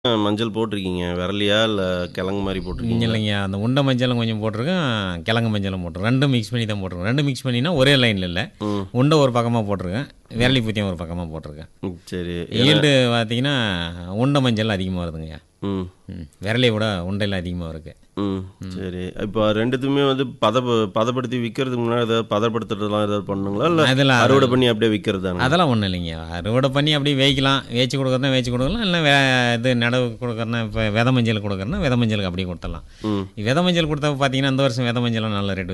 மஞ்சள் போட்டிருக்கீங்க விரலியா இல்லை கிழங்கு மாதிரி போட்டிருக்கீங்க இல்லைங்க அந்த உண்டை மஞ்சளும் கொஞ்சம் போட்டிருக்கேன் கிழங்கு மஞ்சளும் போட்டிருக்கேன் ரெண்டும் மிக்ஸ் பண்ணி தான் போட்டிருக்கேன் ரெண்டும் மிக்ஸ் பண்ணினா ஒரே லைனில் இல்லை ம் உண்டை ஒரு பக்கமாக போட்டிருக்கேன் விரலி பூத்தியம் ஒரு பக்கமாக போட்டிருக்கேன் ம், சரி ஈல்டு பார்த்தீங்கன்னா உண்டை மஞ்சள் அதிகமாக வருதுங்க ம் ம் விரலியை விட உண்டையில் அதிகமாக இருக்குது ம் சரி இப்போ ரெண்டுத்துமே வந்து பத பதப்படுத்தி விற்கிறதுக்கு முன்னாடி ஏதாவது பதப்படுத்துறதுலாம் ஏதாவது பண்ணுங்களா இல்லை அதெல்லாம் அறுவடை பண்ணி அப்படியே விற்கிறது அதெல்லாம் ஒன்றும் இல்லைங்க அறுவடை பண்ணி அப்படியே வேய்க்கலாம் வேய்ச்சி கொடுக்குறதா வேய்ச்சி கொடுக்கலாம் இல்லை வே இது நடவு கொடுக்குறனா இப்போ வித மஞ்சள் கொடுக்குறனா வித மஞ்சளுக்கு அப்படியே கொடுத்துடலாம் ம் வித மஞ்சள் கொடுத்தா பார்த்தீங்கன்னா இந்த வருஷம் வித மஞ்சள் நல்ல ரேட்